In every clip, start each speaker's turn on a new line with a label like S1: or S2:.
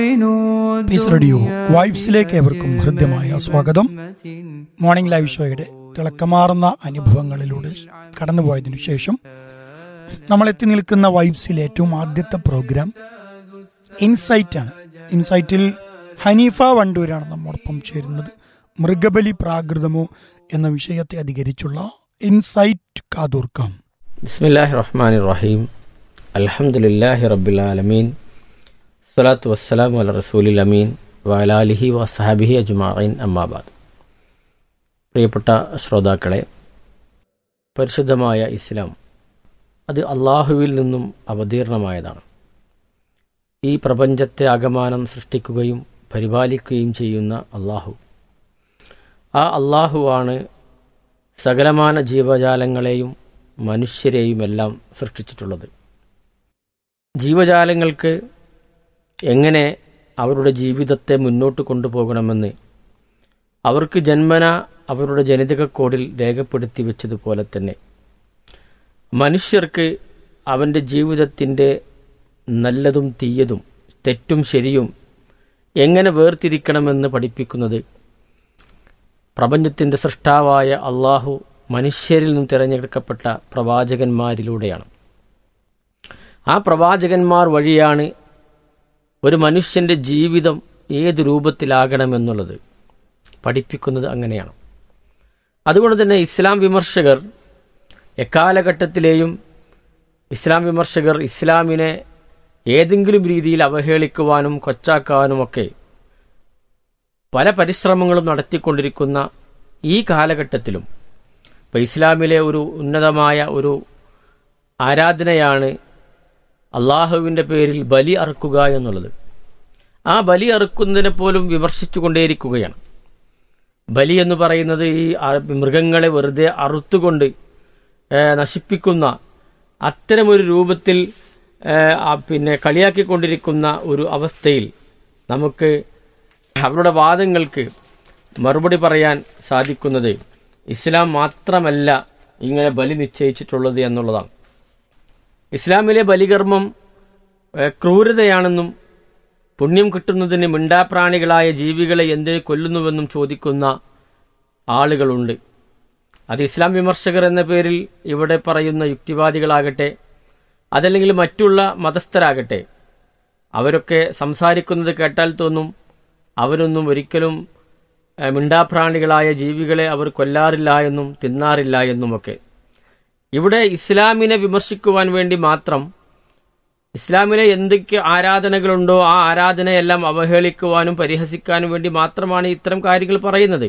S1: piece radio വൈബ്സിലേക്ക് ഏവർക്കും ഹൃദ്യമായ സ്വാഗതം മോർണിംഗ് ലൈവ് ഷോയുടെ തിളക്കമാർന്ന അനുഭവങ്ങളിലൂടെ കടന്നുപോയതിനു ശേഷം നമ്മൾ എത്തി നിൽക്കുന്ന വൈബ്സിലെ ഏറ്റവും ആദ്യത്തെ പ്രോഗ്രാം ഇൻസൈറ്റ് ആണ് ഇൻസൈറ്റിൽ ഹനീഫ വണ്ടൂരാണ് നമ്മോടൊപ്പം ചേരുന്നത് മൃഗബലി പ്രാകൃതമോ എന്ന വിഷയത്തെ അധികരിച്ചുള്ള ഇൻസൈറ്റ് കാതൂർക്കാം
S2: ബിസ്മില്ലാഹി റഹ്മാൻ റഹീം അൽഹംദുലില്ലാഹി റബ്ബിൽ ആലമീൻ സ്വലാത്തു വസ്സലാം അല റസൂലിൽ അമീൻ വലാലിഹി വസഹാബിഹി അജ്മാഇൻ അമ്മാബാദ് പ്രിയപ്പെട്ട ശ്രോതാക്കളെ പരിശുദ്ധമായ ഇസ്ലാം അത് അള്ളാഹുവിൽ നിന്നും അവതീർണമായതാണ് ഈ പ്രപഞ്ചത്തെ അകമാനം സൃഷ്ടിക്കുകയും പരിപാലിക്കുകയും ചെയ്യുന്ന അള്ളാഹു ആ അള്ളാഹുവാണ് സകലമാന ജീവജാലങ്ങളെയും മനുഷ്യരെയുമെല്ലാം സൃഷ്ടിച്ചിട്ടുള്ളത് ജീവജാലങ്ങൾക്ക് എങ്ങനെ അവരുടെ ജീവിതത്തെ മുന്നോട്ട് കൊണ്ടുപോകണമെന്ന് അവർക്ക് ജന്മന അവരുടെ ജനിതക കോഡിൽ രേഖപ്പെടുത്തി വെച്ചതുപോലെ തന്നെ മനുഷ്യർക്ക് അവൻ്റെ ജീവിതത്തിൻ്റെ നല്ലതും തീയതും തെറ്റും ശരിയും എങ്ങനെ വേർതിരിക്കണമെന്ന് പഠിപ്പിക്കുന്നത് പ്രപഞ്ചത്തിൻ്റെ സൃഷ്ടാവായ അള്ളാഹു മനുഷ്യരിൽ നിന്നും തിരഞ്ഞെടുക്കപ്പെട്ട പ്രവാചകന്മാരിലൂടെയാണ് ആ പ്രവാചകന്മാർ വഴിയാണ് ഒരു മനുഷ്യൻ്റെ ജീവിതം ഏത് രൂപത്തിലാകണമെന്നുള്ളത് പഠിപ്പിക്കുന്നത് അങ്ങനെയാണ് അതുകൊണ്ട് തന്നെ ഇസ്ലാം വിമർശകർ എക്കാലഘട്ടത്തിലെയും ഇസ്ലാം വിമർശകർ ഇസ്ലാമിനെ ഏതെങ്കിലും രീതിയിൽ അവഹേളിക്കുവാനും കൊച്ചാക്കാനുമൊക്കെ പല പരിശ്രമങ്ങളും നടത്തിക്കൊണ്ടിരിക്കുന്ന ഈ കാലഘട്ടത്തിലും ഇപ്പോൾ ഇസ്ലാമിലെ ഒരു ഉന്നതമായ ഒരു ആരാധനയാണ് അള്ളാഹുവിൻ്റെ പേരിൽ ബലി അറുക്കുക എന്നുള്ളത് ആ ബലി അറുക്കുന്നതിനെ പോലും വിമർശിച്ചുകൊണ്ടേയിരിക്കുകയാണ് ബലി എന്ന് പറയുന്നത് ഈ മൃഗങ്ങളെ വെറുതെ അറുത്തുകൊണ്ട് നശിപ്പിക്കുന്ന അത്തരമൊരു രൂപത്തിൽ പിന്നെ കളിയാക്കിക്കൊണ്ടിരിക്കുന്ന ഒരു അവസ്ഥയിൽ നമുക്ക് അവരുടെ വാദങ്ങൾക്ക് മറുപടി പറയാൻ സാധിക്കുന്നത് ഇസ്ലാം മാത്രമല്ല ഇങ്ങനെ ബലി നിശ്ചയിച്ചിട്ടുള്ളത് എന്നുള്ളതാണ് ഇസ്ലാമിലെ ബലികർമ്മം ക്രൂരതയാണെന്നും പുണ്യം കിട്ടുന്നതിന് മിണ്ടാപ്രാണികളായ ജീവികളെ എന്തിനു കൊല്ലുന്നുവെന്നും ചോദിക്കുന്ന ആളുകളുണ്ട് അത് ഇസ്ലാം വിമർശകർ എന്ന പേരിൽ ഇവിടെ പറയുന്ന യുക്തിവാദികളാകട്ടെ അതല്ലെങ്കിൽ മറ്റുള്ള മതസ്ഥരാകട്ടെ അവരൊക്കെ സംസാരിക്കുന്നത് കേട്ടാൽ തോന്നും അവരൊന്നും ഒരിക്കലും മിണ്ടാപ്രാണികളായ ജീവികളെ അവർ കൊല്ലാറില്ല എന്നും തിന്നാറില്ല എന്നുമൊക്കെ ഇവിടെ ഇസ്ലാമിനെ വിമർശിക്കുവാൻ വേണ്ടി മാത്രം ഇസ്ലാമിലെ എന്തൊക്കെ ആരാധനകളുണ്ടോ ആ ആരാധനയെല്ലാം അവഹേളിക്കുവാനും പരിഹസിക്കാനും വേണ്ടി മാത്രമാണ് ഇത്തരം കാര്യങ്ങൾ പറയുന്നത്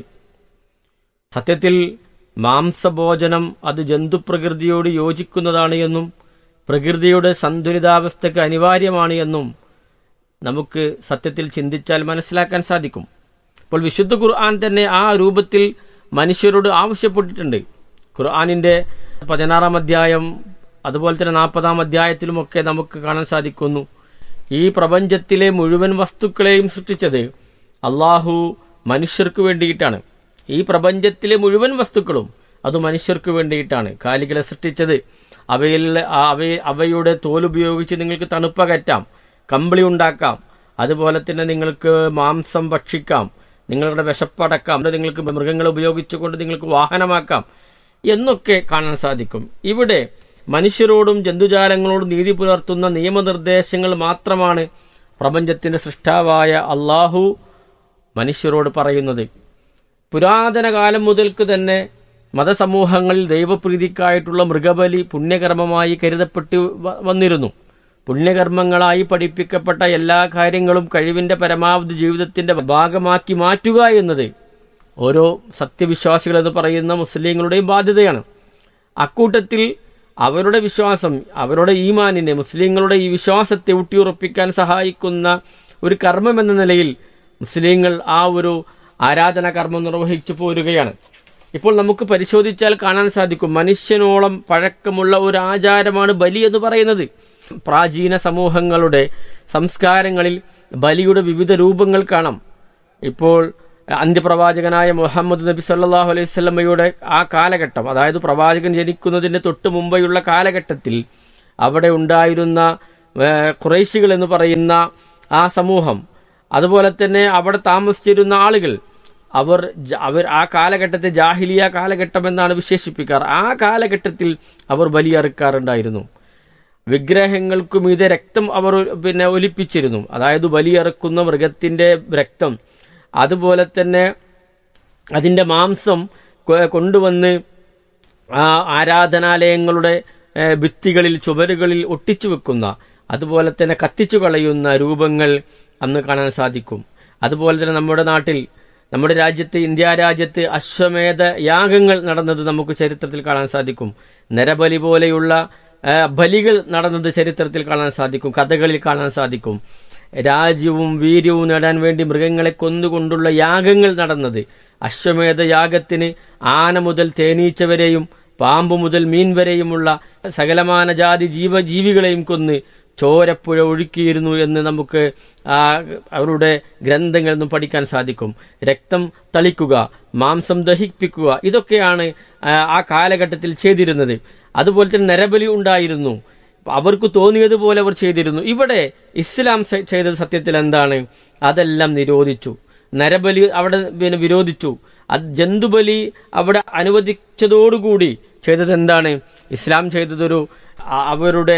S2: സത്യത്തിൽ മാംസഭോജനം അത് ജന്തുപ്രകൃതിയോട് യോജിക്കുന്നതാണ് എന്നും പ്രകൃതിയുടെ സന്തുലിതാവസ്ഥയ്ക്ക് അനിവാര്യമാണ് എന്നും നമുക്ക് സത്യത്തിൽ ചിന്തിച്ചാൽ മനസ്സിലാക്കാൻ സാധിക്കും അപ്പോൾ വിശുദ്ധ ഖുർആൻ തന്നെ ആ രൂപത്തിൽ മനുഷ്യരോട് ആവശ്യപ്പെട്ടിട്ടുണ്ട് ഖുർആാനിൻ്റെ പതിനാറാം അധ്യായം അതുപോലെ തന്നെ നാൽപ്പതാം അധ്യായത്തിലുമൊക്കെ നമുക്ക് കാണാൻ സാധിക്കുന്നു ഈ പ്രപഞ്ചത്തിലെ മുഴുവൻ വസ്തുക്കളെയും സൃഷ്ടിച്ചത് അള്ളാഹു മനുഷ്യർക്ക് വേണ്ടിയിട്ടാണ് ഈ പ്രപഞ്ചത്തിലെ മുഴുവൻ വസ്തുക്കളും അത് മനുഷ്യർക്ക് വേണ്ടിയിട്ടാണ് കാലികളെ സൃഷ്ടിച്ചത് അവയിൽ അവ അവയുടെ തോലുപയോഗിച്ച് നിങ്ങൾക്ക് തണുപ്പകറ്റാം കമ്പിളി ഉണ്ടാക്കാം അതുപോലെ തന്നെ നിങ്ങൾക്ക് മാംസം ഭക്ഷിക്കാം നിങ്ങളുടെ വിശപ്പടക്കാം നിങ്ങൾക്ക് മൃഗങ്ങളെ ഉപയോഗിച്ചുകൊണ്ട് നിങ്ങൾക്ക് വാഹനമാക്കാം എന്നൊക്കെ കാണാൻ സാധിക്കും ഇവിടെ മനുഷ്യരോടും ജന്തുജാലങ്ങളോടും നീതി പുലർത്തുന്ന നിയമനിർദ്ദേശങ്ങൾ മാത്രമാണ് പ്രപഞ്ചത്തിന്റെ സൃഷ്ടാവായ അള്ളാഹു മനുഷ്യരോട് പറയുന്നത് പുരാതന കാലം മുതൽക്ക് തന്നെ മതസമൂഹങ്ങളിൽ ദൈവപ്രീതിക്കായിട്ടുള്ള മൃഗബലി പുണ്യകർമ്മമായി കരുതപ്പെട്ട് വന്നിരുന്നു പുണ്യകർമ്മങ്ങളായി പഠിപ്പിക്കപ്പെട്ട എല്ലാ കാര്യങ്ങളും കഴിവിന്റെ പരമാവധി ജീവിതത്തിന്റെ ഭാഗമാക്കി മാറ്റുക എന്നത് ഓരോ സത്യവിശ്വാസികൾ എന്ന് പറയുന്ന മുസ്ലിങ്ങളുടെയും ബാധ്യതയാണ് അക്കൂട്ടത്തിൽ അവരുടെ വിശ്വാസം അവരുടെ ഈമാനിനെ മുസ്ലിങ്ങളുടെ ഈ വിശ്വാസത്തെ ഊട്ടിയുറപ്പിക്കാൻ സഹായിക്കുന്ന ഒരു കർമ്മം എന്ന നിലയിൽ മുസ്ലിങ്ങൾ ആ ഒരു ആരാധന കർമ്മം നിർവഹിച്ചു പോരുകയാണ് ഇപ്പോൾ നമുക്ക് പരിശോധിച്ചാൽ കാണാൻ സാധിക്കും മനുഷ്യനോളം പഴക്കമുള്ള ഒരു ആചാരമാണ് ബലി എന്ന് പറയുന്നത് പ്രാചീന സമൂഹങ്ങളുടെ സംസ്കാരങ്ങളിൽ ബലിയുടെ വിവിധ രൂപങ്ങൾ കാണാം ഇപ്പോൾ അന്ത്യപ്രവാചകനായ മുഹമ്മദ് നബി സല്ലാഹു അലൈഹി സ്വലമയുടെ ആ കാലഘട്ടം അതായത് പ്രവാചകൻ ജനിക്കുന്നതിന് തൊട്ട് മുമ്പെയുള്ള കാലഘട്ടത്തിൽ അവിടെ ഉണ്ടായിരുന്ന കുറേശികൾ എന്ന് പറയുന്ന ആ സമൂഹം അതുപോലെ തന്നെ അവിടെ താമസിച്ചിരുന്ന ആളുകൾ അവർ ജ- അവർ ആ കാലഘട്ടത്തെ ജാഹിലിയ കാലഘട്ടം എന്നാണ് വിശേഷിപ്പിക്കാറ് ആ കാലഘട്ടത്തിൽ അവർ ബലിയറുക്കാറുണ്ടായിരുന്നു വിഗ്രഹങ്ങൾക്കു മീതെ രക്തം അവർ പിന്നെ ഒലിപ്പിച്ചിരുന്നു അതായത് ബലിയറുക്കുന്ന മൃഗത്തിന്റെ രക്തം അതുപോലെ തന്നെ അതിന്റെ മാംസം കൊ- കൊണ്ടുവന്ന് ആ ആരാധനാലയങ്ങളുടെ ഏ, ഭിത്തികളിൽ ചുവരുകളിൽ ഒട്ടിച്ചു വെക്കുന്ന അതുപോലെ തന്നെ കത്തിച്ചു കളയുന്ന രൂപങ്ങൾ അന്ന് കാണാൻ സാധിക്കും അതുപോലെ തന്നെ നമ്മുടെ നാട്ടിൽ നമ്മുടെ രാജ്യത്ത് ഇന്ത്യ രാജ്യത്ത് അശ്വമേധ യാഗങ്ങൾ നടന്നത് നമുക്ക് ചരിത്രത്തിൽ കാണാൻ സാധിക്കും നരബലി പോലെയുള്ള ഏ, ബലികൾ നടന്നത് ചരിത്രത്തിൽ കാണാൻ സാധിക്കും കഥകളിൽ കാണാൻ സാധിക്കും രാജ്യവും വീര്യവും നേടാൻ വേണ്ടി മൃഗങ്ങളെ കൊന്നുകൊണ്ടുള്ള യാഗങ്ങൾ നടന്നത് അശ്വമേധ യാഗത്തിന് ആന മുതൽ തേനീച്ച വരെയും പാമ്പ് മുതൽ മീൻ വരെയുമുള്ള സകലമാന ജാതി ജീവജീവികളെയും കൊന്ന് ചോരപ്പുഴ ഒഴുക്കിയിരുന്നു എന്ന് നമുക്ക് ആ അവരുടെ ഗ്രന്ഥങ്ങളിൽ നിന്നും പഠിക്കാൻ സാധിക്കും രക്തം തളിക്കുക മാംസം ദഹിപ്പിക്കുക ഇതൊക്കെയാണ് ആ, ആ കാലഘട്ടത്തിൽ ചെയ്തിരുന്നത് അതുപോലെ തന്നെ നരബലി ഉണ്ടായിരുന്നു അവർക്ക് തോന്നിയതുപോലെ അവർ ചെയ്തിരുന്നു ഇവിടെ ഇസ്ലാം സ- ചെയ്തത് സത്യത്തിൽ എന്താണ് അതെല്ലാം നിരോധിച്ചു നരബലി അവിടെ പിന്നെ വിരോധിച്ചു അത് ജന്തുബലി അവിടെ അനുവദിച്ചതോടുകൂടി ചെയ്തത് എന്താണ് ഇസ്ലാം ചെയ്തതൊരു അ- അവരുടെ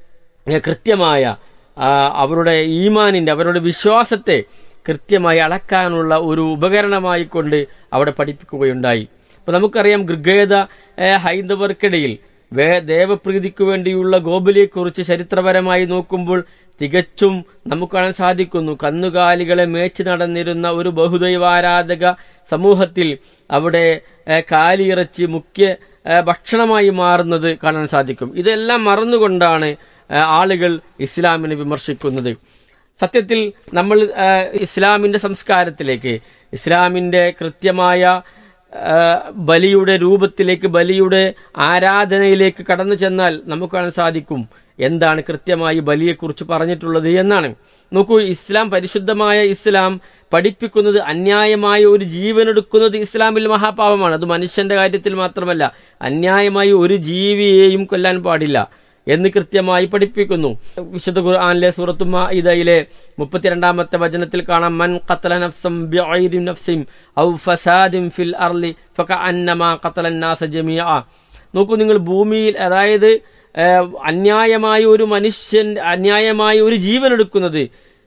S2: ഏ, കൃത്യമായ ആ, അവരുടെ ഈമാനിന്റെ അവരുടെ വിശ്വാസത്തെ കൃത്യമായി അളക്കാനുള്ള ഒരു ഉപകരണമായി കൊണ്ട് അവിടെ പഠിപ്പിക്കുകയുണ്ടായി അപ്പൊ നമുക്കറിയാം ഗൃഗേത ഏ, ഹൈന്ദവർക്കിടയിൽ വേ ദേവപ്രീതിക്കു വേണ്ടിയുള്ള ഗോബലിയെക്കുറിച്ച് ചരിത്രപരമായി നോക്കുമ്പോൾ തികച്ചും നമുക്ക് കാണാൻ സാധിക്കുന്നു കന്നുകാലികളെ മേച്ച് നടന്നിരുന്ന ഒരു ബഹുദൈവാരാധക സമൂഹത്തിൽ അവിടെ ഏ, കാലിയിറച്ചി മുഖ്യ ഏ, ഭക്ഷണമായി മാറുന്നത് കാണാൻ സാധിക്കും ഇതെല്ലാം മറന്നുകൊണ്ടാണ് ഏ, ആളുകൾ ഇസ്ലാമിനെ വിമർശിക്കുന്നത് സത്യത്തിൽ നമ്മൾ ആ, ഇസ്ലാമിന്റെ സംസ്കാരത്തിലേക്ക് ഇസ്ലാമിന്റെ കൃത്യമായ ആ, ബലിയുടെ രൂപത്തിലേക്ക് ബലിയുടെ ആരാധനയിലേക്ക് കടന്നു ചെന്നാൽ നമുക്ക് കാണാൻ സാധിക്കും എന്താണ് കൃത്യമായി ബലിയെക്കുറിച്ച് പറഞ്ഞിട്ടുള്ളത് എന്നാണ് നോക്കൂ ഇസ്ലാം പരിശുദ്ധമായ ഇസ്ലാം പഠിപ്പിക്കുന്നത് അന്യായമായ ഒരു ജീവനെടുക്കുന്നത് ഇസ്ലാമിൽ മഹാപാപമാണ് അത് മനുഷ്യന്റെ കാര്യത്തിൽ മാത്രമല്ല അന്യായമായി ഒരു ജീവിയെയും കൊല്ലാൻ പാടില്ല എന്ന് കൃത്യമായി പഠിപ്പിക്കുന്നു വിശുദ്ധ ഖുർആനിലെ സൂറത്തു മാഇദയിലെ മുപ്പത്തിരണ്ടാമത്തെ വചനത്തിൽ കാണാം മൻ ഖത്തല നഫ്സം ബിഗൈരി നഫ്സിൻ ഔ ഫസാദിൻ ഫിൽ അർളി ഫകഅന്നമാ ഖത്തല നാസ ജമീഅ നോക്കൂ നിങ്ങൾ ഭൂമിയിൽ അതായത് ഏഹ്, അന്യായമായ ഒരു മനുഷ്യൻ അന്യായമായ ഒരു ജീവൻ എടുക്കുന്നത്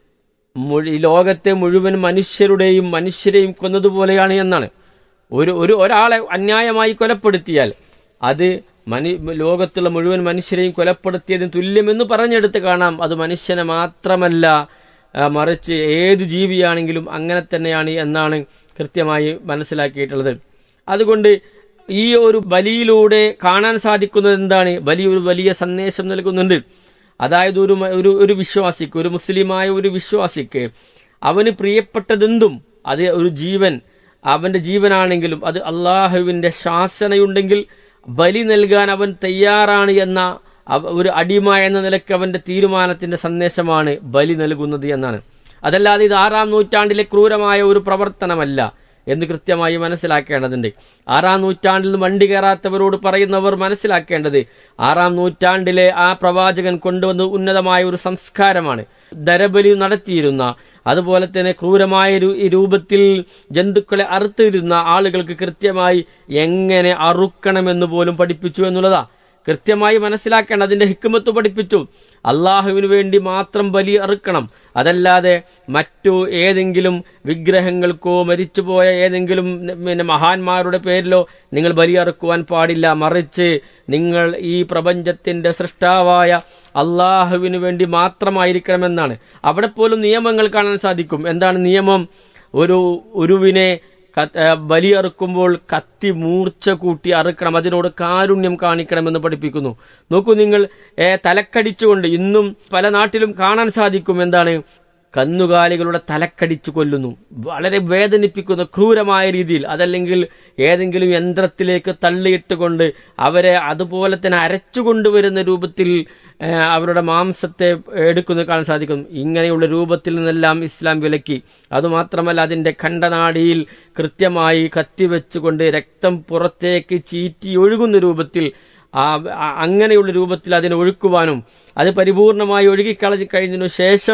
S2: മുഴു- ഈ ലോകത്തെ മുഴുവൻ മനുഷ്യരുടെയും മനുഷ്യരെയും കൊന്നതുപോലെയാണ് എന്നാണ് ഒരു ഒരു ഒരാളെ അന്യായമായി കൊലപ്പെടുത്തിയാൽ അത് മനു ലോകത്തുള്ള മുഴുവൻ മനുഷ്യരെയും കൊലപ്പെടുത്തിയതിന് തുല്യമെന്ന് പറഞ്ഞെടുത്ത് കാണാം അത് മനുഷ്യനെ മാത്രമല്ല ആ, മറിച്ച് ഏത് ജീവിയാണെങ്കിലും അങ്ങനെ തന്നെയാണ് എന്നാണ് കൃത്യമായി മനസ്സിലാക്കിയിട്ടുള്ളത് അതുകൊണ്ട് ഈ ഒരു ബലിയിലൂടെ കാണാൻ സാധിക്കുന്നത് എന്താണ് ബലി ഒരു വലിയ സന്ദേശം നൽകുന്നുണ്ട് അതായത് ഒരു മ- ഒരു ഒരു വിശ്വാസിക്ക് ഒരു മുസ്ലിമായ ഒരു വിശ്വാസിക്ക് അവന് പ്രിയപ്പെട്ടതെന്തും അത് ഒരു ജീവൻ അവന്റെ ജീവനാണെങ്കിലും അത് അള്ളാഹുവിന്റെ ശാസനയുണ്ടെങ്കിൽ ബലി നൽകാൻ അവൻ തയ്യാറാണ് എന്ന അവ- ഒരു അടിമ എന്ന നിലയ്ക്ക് അവന്റെ തീരുമാനത്തിന്റെ സന്ദേശമാണ് ബലി നൽകുന്നത് എന്നാണ് അതല്ലാതെ ഇത് ആറാം നൂറ്റാണ്ടിലെ ക്രൂരമായ ഒരു പ്രവർത്തനമല്ല എന്ന് കൃത്യമായി മനസ്സിലാക്കേണ്ടതുണ്ട് ആറാം നൂറ്റാണ്ടിൽ നിന്ന് വണ്ടി കയറാത്തവരോട് പറയുന്നവർ മനസ്സിലാക്കേണ്ടത് ആറാം നൂറ്റാണ്ടിലെ ആ പ്രവാചകൻ കൊണ്ടുവന്ന ഉന്നതമായ ഒരു സംസ്കാരമാണ് നരബലി നടത്തിയിരുന്ന അതുപോലെ തന്നെ ക്രൂരമായ രു- ഈ രൂപത്തിൽ ജന്തുക്കളെ അറുത്തിരുന്ന ആളുകൾക്ക് കൃത്യമായി എങ്ങനെ അറുക്കണമെന്ന് പോലും പഠിപ്പിച്ചു എന്നുള്ളതാ കൃത്യമായി മനസ്സിലാക്കേണ്ട അതിന്റെ ഹിക്കുമത്ത് പഠിപ്പിച്ചു അള്ളാഹുവിന് വേണ്ടി മാത്രം ബലി അറുക്കണം അതല്ലാതെ മറ്റു ഏതെങ്കിലും വിഗ്രഹങ്ങൾക്കോ മരിച്ചുപോയ ഏതെങ്കിലും പിന്നെ മഹാന്മാരുടെ പേരിലോ നിങ്ങൾ ബലി അറുക്കുവാൻ പാടില്ല മറിച്ച് നിങ്ങൾ ഈ പ്രപഞ്ചത്തിന്റെ സൃഷ്ടാവായ അള്ളാഹുവിന് വേണ്ടി മാത്രമായിരിക്കണമെന്നാണ് അവിടെ പോലും നിയമങ്ങൾ കാണാൻ സാധിക്കും എന്താണ് നിയമം ഒരു ഉരുവിനെ ക- ഏ, ബലിയറുക്കുമ്പോൾ കത്തി മൂർച്ച കൂട്ടി അറുക്കണം അതിനോട് കാരുണ്യം കാണിക്കണമെന്ന് പഠിപ്പിക്കുന്നു നോക്കൂ നിങ്ങൾ ഏ, തലക്കടിച്ചുകൊണ്ട് ഇന്നും പല നാട്ടിലും കാണാൻ സാധിക്കും എന്താണ് കന്നുകാലികളുടെ തലക്കടിച്ചു കൊല്ലുന്നു വളരെ വേദനിപ്പിക്കുന്ന ക്രൂരമായ രീതിയിൽ അതല്ലെങ്കിൽ ഏതെങ്കിലും യന്ത്രത്തിലേക്ക് തള്ളിയിട്ടുകൊണ്ട് അവരെ അതുപോലെ തന്നെ അരച്ചുകൊണ്ടുവരുന്ന രൂപത്തിൽ ഏ, അവരുടെ മാംസത്തെ എടുക്കുന്നത് കാണാൻ സാധിക്കും ഇങ്ങനെയുള്ള രൂപത്തിൽ നിന്നെല്ലാം ഇസ്ലാം വിലക്കി അതുമാത്രമല്ല അതിന്റെ ഖണ്ഡനാടിയിൽ കൃത്യമായി കത്തിവെച്ചുകൊണ്ട് രക്തം പുറത്തേക്ക് ചീറ്റി ഒഴുകുന്ന രൂപത്തിൽ ആ ആ- അങ്ങനെയുള്ള രൂപത്തിൽ അതിനെ ഒഴുക്കുവാനും അത് പരിപൂർണമായി ഒഴുകിക്കളഞ്ഞു കഴിഞ്ഞതിനു ശേഷം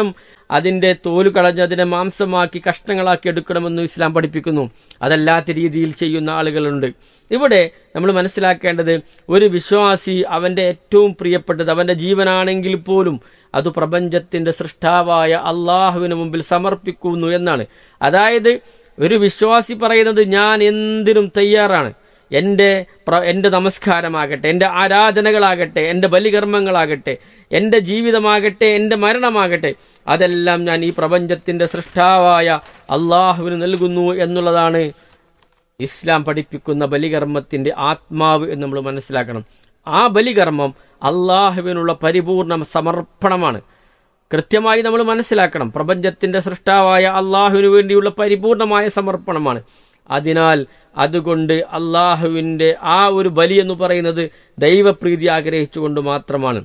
S2: അതിന്റെ തോല് കളഞ്ഞ് അതിനെ മാംസമാക്കി കഷ്ണങ്ങളാക്കി എടുക്കണമെന്നും ഇസ്ലാം പഠിപ്പിക്കുന്നു അതല്ലാത്ത രീതിയിൽ ചെയ്യുന്ന ആളുകളുണ്ട് ഇവിടെ നമ്മൾ മനസ്സിലാക്കേണ്ടത് ഒരു വിശ്വാസി അവന്റെ ഏറ്റവും പ്രിയപ്പെട്ടത് അവന്റെ ജീവനാണെങ്കിൽ പോലും അത് പ്രപഞ്ചത്തിന്റെ സൃഷ്ടാവായ അള്ളാഹുവിന് മുമ്പിൽ സമർപ്പിക്കുന്നു എന്നാണ് അതായത് ഒരു വിശ്വാസി പറയുന്നത് ഞാൻ എന്തിനും തയ്യാറാണ് എൻ്റെ പ്ര എൻ്റെ നമസ്കാരമാകട്ടെ എൻ്റെ ആരാധനകളാകട്ടെ എൻ്റെ ബലികർമ്മങ്ങളാകട്ടെ എൻ്റെ ജീവിതമാകട്ടെ എൻ്റെ മരണമാകട്ടെ അതെല്ലാം ഞാൻ ഈ പ്രപഞ്ചത്തിൻ്റെ സൃഷ്ടാവായ അള്ളാഹുവിന് നൽകുന്നു എന്നുള്ളതാണ് ഇസ്ലാം പഠിപ്പിക്കുന്ന ബലികർമ്മത്തിന്റെ ആത്മാവ് എന്ന് നമ്മൾ മനസ്സിലാക്കണം ആ ബലികർമ്മം അള്ളാഹുവിനുള്ള പരിപൂർണ സമർപ്പണമാണ് കൃത്യമായി നമ്മൾ മനസ്സിലാക്കണം പ്രപഞ്ചത്തിന്റെ സൃഷ്ടാവായ അള്ളാഹുവിന് വേണ്ടിയുള്ള പരിപൂർണമായ സമർപ്പണമാണ് അതിനാൽ അതുകൊണ്ട് അള്ളാഹുവിൻ്റെ ആ ഒരു ബലി എന്ന് പറയുന്നത് ദൈവപ്രീതി ആഗ്രഹിച്ചുകൊണ്ട് മാത്രമാണ്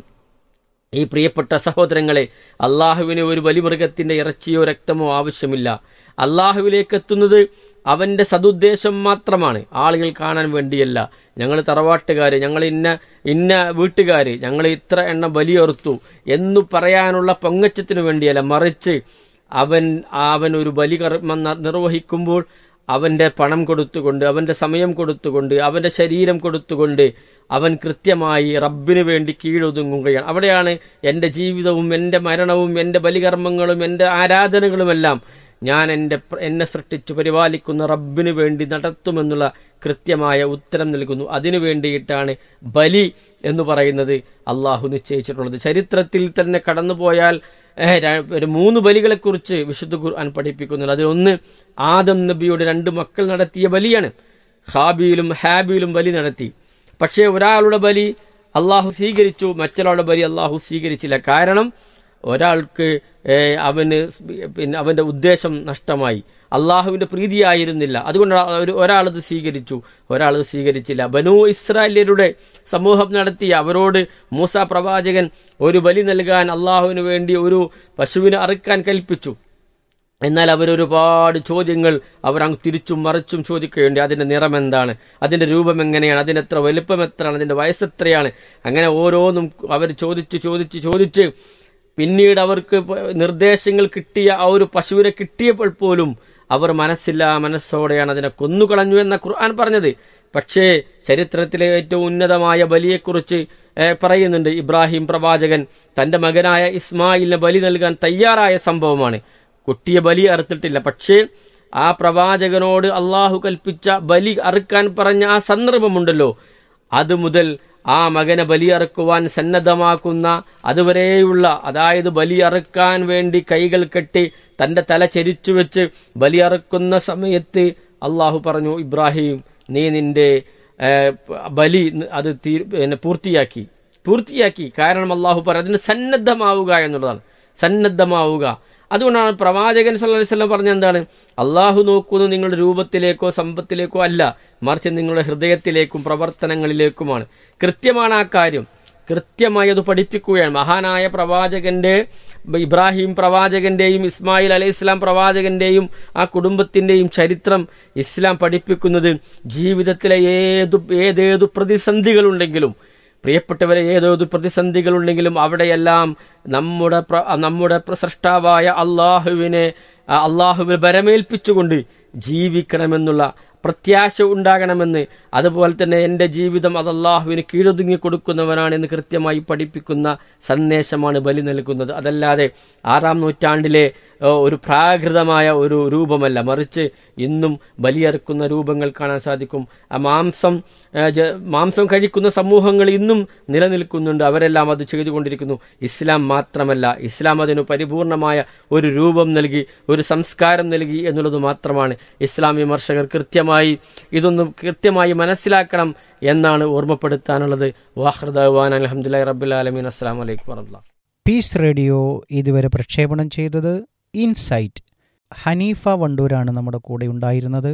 S2: ഈ പ്രിയപ്പെട്ട സഹോദരങ്ങളെ അള്ളാഹുവിന് ഒരു ബലിമൃഗത്തിന്റെ ഇറച്ചിയോ രക്തമോ ആവശ്യമില്ല അള്ളാഹുവിലേക്ക് എത്തുന്നത് അവന്റെ സതുദ്ദേശം മാത്രമാണ് ആളുകൾ കാണാൻ വേണ്ടിയല്ല ഞങ്ങൾ തറവാട്ടുകാര് ഞങ്ങൾ ഇന്ന ഇന്ന വീട്ടുകാര് ഞങ്ങൾ ഇത്ര എണ്ണം ബലിയോർത്തു എന്നു പറയാനുള്ള പൊങ്ങച്ചത്തിനു വേണ്ടിയല്ല മറിച്ച് അവൻ അവൻ ഒരു ബലികർമ്മം ന- നിർവഹിക്കുമ്പോൾ അവന്റെ പണം കൊടുത്തുകൊണ്ട് അവന്റെ സമയം കൊടുത്തുകൊണ്ട് അവന്റെ ശരീരം കൊടുത്തുകൊണ്ട് അവൻ കൃത്യമായി റബ്ബിന് വേണ്ടി കീഴൊതുങ്ങുകയാണ് അവിടെയാണ് എൻ്റെ ജീവിതവും എൻ്റെ മരണവും എൻ്റെ ബലികർമ്മങ്ങളും എൻ്റെ ആരാധനകളുമെല്ലാം ഞാൻ എൻ്റെ പ്ര- എന്നെ സൃഷ്ടിച്ചു പരിപാലിക്കുന്ന റബ്ബിന് വേണ്ടി നടത്തുമെന്നുള്ള കൃത്യമായ ഉത്തരം നൽകുന്നു അതിനു വേണ്ടിയിട്ടാണ് ബലി എന്ന് പറയുന്നത് അള്ളാഹു നിശ്ചയിച്ചിട്ടുള്ളത് ചരിത്രത്തിൽ തന്നെ കടന്നുപോയാൽ ഏഹ്, ര- ഒരു മൂന്ന് ബലികളെക്കുറിച്ച് വിശുദ്ധ ഖുർആൻ പഠിപ്പിക്കുന്നുണ്ട് അതിലൊന്ന് ആദം നബിയുടെ രണ്ട് മക്കൾ നടത്തിയ ബലിയാണ് ഹാബിയിലും ഹാബിയിലും ബലി നടത്തി പക്ഷേ ഒരാളുടെ ബലി അള്ളാഹു സ്വീകരിച്ചു മറ്റൊരാളുടെ ബലി അള്ളാഹു സ്വീകരിച്ചില്ല കാരണം ഒരാൾക്ക് ഏഹ്, അവന് പിന്നെ അവന്റെ ഉദ്ദേശം നഷ്ടമായി അള്ളാഹുവിന്റെ പ്രീതിയായിരുന്നില്ല അതുകൊണ്ട് ഒരു ഒരാളത് സ്വീകരിച്ചു ഒരാളത് സ്വീകരിച്ചില്ല ബനു ഇസ്രായേലിയരുടെ സമൂഹം നടത്തിയ അവരോട് മൂസ പ്രവാചകൻ ഒരു ബലി നൽകാൻ അള്ളാഹുവിന് വേണ്ടി ഒരു പശുവിനെ അറുക്കാൻ കൽപ്പിച്ചു എന്നാൽ അവരൊരുപാട് ചോദ്യങ്ങൾ അവർ അങ്ങ് തിരിച്ചും മറിച്ചും ചോദിക്കുകയുണ്ട് അതിന്റെ നിറം എന്താണ് അതിന്റെ രൂപം എങ്ങനെയാണ് അതിന്റെ എത്ര വലുപ്പം എത്രയാണ് അതിന്റെ വയസ്സെത്രയാണ് അങ്ങനെ ഓരോന്നും അവർ ചോദിച്ച് ചോദിച്ച് ചോദിച്ച് പിന്നീട് അവർക്ക് പ- നിർദ്ദേശങ്ങൾ കിട്ടിയ ആ ഒരു പശുവിനെ കിട്ടിയപ്പോൾ പോലും അവർ മനസ്സില്ല മനസ്സോടെയാണ് അതിനെ കൊന്നുകളഞ്ഞു എന്ന ഖുർആൻ പറഞ്ഞത് പക്ഷേ ചരിത്രത്തിലെ ഏറ്റവും ഉന്നതമായ ബലിയെക്കുറിച്ച് ഏഹ്, പറയുന്നുണ്ട് ഇബ്രാഹിം പ്രവാചകൻ തന്റെ മകനായ ഇസ്മായിലിനെ ബലി നൽകാൻ തയ്യാറായ സംഭവമാണ് കുട്ടിയെ ബലി അറുത്തിട്ടില്ല പക്ഷേ ആ പ്രവാചകനോട് അള്ളാഹു കൽപ്പിച്ച ബലി അറുക്കാൻ പറഞ്ഞ ആ സന്ദർഭമുണ്ടല്ലോ അത് മുതൽ ആ മകനെ ബലിയറുക്കുവാൻ സന്നദ്ധമാക്കുന്ന അതുവരെയുള്ള അതായത് ബലിയറുക്കാൻ വേണ്ടി കൈകൾ കെട്ടി തന്റെ തല ചെരിച്ചു വെച്ച് ബലിയറുക്കുന്ന സമയത്ത് അള്ളാഹു പറഞ്ഞു ഇബ്രാഹിം നീ നിന്റെ ഏഹ്, ബലി അത് തീ- പിന്നെ പൂർത്തിയാക്കി പൂർത്തിയാക്കി കാരണം അള്ളാഹു പറഞ്ഞു അതിന് സന്നദ്ധമാവുക എന്നുള്ളതാണ് സന്നദ്ധമാവുക അതുകൊണ്ടാണ് പ്രവാചകൻ സല്ലല്ലാഹു അലൈഹി വസല്ലം പറഞ്ഞ എന്താണ് അള്ളാഹു നോക്കുന്നത് നിങ്ങളുടെ രൂപത്തിലേക്കോ സമ്പത്തിലേക്കോ അല്ല മറിച്ച് നിങ്ങളുടെ ഹൃദയത്തിലേക്കും പ്രവർത്തനങ്ങളിലേക്കുമാണ് കൃത്യമാണ് ആ കാര്യം കൃത്യമായി അത് പഠിപ്പിക്കുകയാണ് മഹാനായ പ്രവാചകന്റെ ഇബ്രാഹിം പ്രവാചകന്റെയും ഇസ്മായിൽ അലൈഹി ഇസ്ലാം പ്രവാചകന്റെയും ആ കുടുംബത്തിന്റെയും ചരിത്രം ഇസ്ലാം പഠിപ്പിക്കുന്നത് ജീവിതത്തിലെ ഏതു ഏതേതു പ്രതിസന്ധികളുണ്ടെങ്കിലും പ്രിയപ്പെട്ടവരെ ഏതേതു പ്രതിസന്ധികളുണ്ടെങ്കിലും അവിടെയെല്ലാം നമ്മുടെ പ്ര- നമ്മുടെ പ്ര- സൃഷ്ടാവായ അള്ളാഹുവിനെ ആ അള്ളാഹുവിനെ ബരമേൽപ്പിച്ചുകൊണ്ട് ജീവിക്കണമെന്നുള്ള പ്രത്യാശ ഉണ്ടാകണമെന്ന് അതുപോലെ തന്നെ എൻ്റെ ജീവിതം അത് അള്ളാഹുവിന് കീഴൊതുങ്ങി കൊടുക്കുന്നവനാണ് എന്ന് കൃത്യമായി പഠിപ്പിക്കുന്ന സന്ദേശമാണ് ബലി നൽകുന്നത് അതല്ലാതെ ആറാം നൂറ്റാണ്ടിലെ ഏ, ഒരു പ്രാകൃതമായ ഒരു രൂപമല്ല മറിച്ച് ഇന്നും ബലിയറുക്കുന്ന രൂപങ്ങൾ കാണാൻ സാധിക്കും ആ മാംസം ഏ, ജ- മാംസം കഴിക്കുന്ന സമൂഹങ്ങൾ ഇന്നും നിലനിൽക്കുന്നുണ്ട് അവരെല്ലാം അത് ചെയ്തുകൊണ്ടിരിക്കുന്നു ഇസ്ലാം മാത്രമല്ല ഇസ്ലാം അതിന് പരിപൂർണമായ ഒരു രൂപം നൽകി ഒരു സംസ്കാരം നൽകി എന്നുള്ളത് മാത്രമാണ് ഇസ്ലാം വിമർശകർ കൃത്യമായി ഇതൊന്നും കൃത്യമായി മനസ്സിലാക്കണം എന്നാണ് ഓർമ്മപ്പെടുത്താനുള്ളത് വാഹൃദാൻ അലഹമുല്ലാ റബുലാലമീൻ അസ്സാം വലൈക്കും വർഹമുല്ല
S3: പീസ് റേഡിയോ ഇതുവരെ പ്രക്ഷേപണം ചെയ്തത് ഇൻസൈറ്റ് ഹനീഫ വണ്ടൂരാണ് നമ്മുടെ കൂടെ ഉണ്ടായിരുന്നത്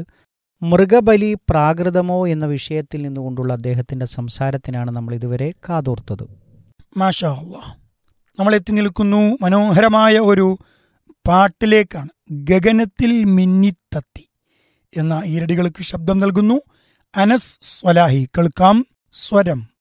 S3: മൃഗബലി പ്രാകൃതമോ എന്ന വിഷയത്തിൽ നിന്നുകൊണ്ടുള്ള അദ്ദേഹത്തിന്റെ സംസാരത്തിനാണ് നമ്മൾ ഇതുവരെ കാതോർത്തത്
S1: മാഷാ അള്ളാ നമ്മൾ എത്തി നിൽക്കുന്നു മനോഹരമായ ഒരു പാട്ടിലേക്കാണ് ഗഗനത്തിൽ മിന്നിത്തത്തി എന്ന ഈരടികൾക്ക് ശബ്ദം നൽകുന്നു അനസ് സ്വലാഹി കേൾക്കാം സ്വരം